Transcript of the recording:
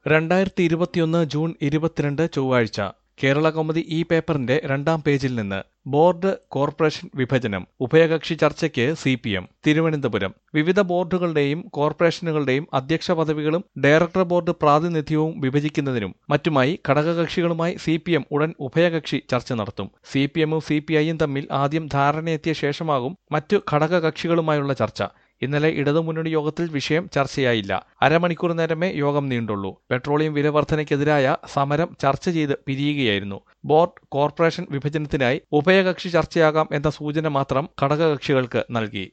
രണ്ടായിരത്തി ഇരുപത്തിയൊന്ന് ജൂൺ ഇരുപത്തിരണ്ട് ചൊവ്വാഴ്ച കേരള കൗമുദി ഈ പേപ്പറിന്റെ രണ്ടാം പേജിൽ നിന്ന് ബോർഡ് കോർപ്പറേഷൻ വിഭജനം ഉഭയകക്ഷി ചർച്ചയ്ക്ക് സി പി എം തിരുവനന്തപുരം വിവിധ ബോർഡുകളുടെയും കോർപ്പറേഷനുകളുടെയും അധ്യക്ഷ പദവികളും ഡയറക്ടർ ബോർഡ് പ്രാതിനിധ്യവും വിഭജിക്കുന്നതിനും മറ്റുമായി ഘടകകക്ഷികളുമായി സി പി എം ഉടൻ ഉഭയകക്ഷി ചർച്ച നടത്തും സി പി എമ്മും സി പി ഐയും തമ്മിൽ ആദ്യം ധാരണയെത്തിയ ശേഷമാകും മറ്റു ഘടകകക്ഷികളുമായുള്ള ചർച്ച ഇന്നലെ ഇടതുമുന്നണി യോഗത്തിൽ വിഷയം ചർച്ചയായില്ല അരമണിക്കൂർ നേരമേ യോഗം നീണ്ടുള്ളൂ പെട്രോളിയം വില വർധനയ്ക്കെതിരായ സമരം ചർച്ച ചെയ്ത് പിരിയുകയായിരുന്നു ബോർഡ് കോർപ്പറേഷൻ വിഭജനത്തിനായി ഉഭയകക്ഷി ചർച്ചയാകാം എന്ന സൂചന മാത്രം ഘടകകക്ഷികൾക്ക് നൽകി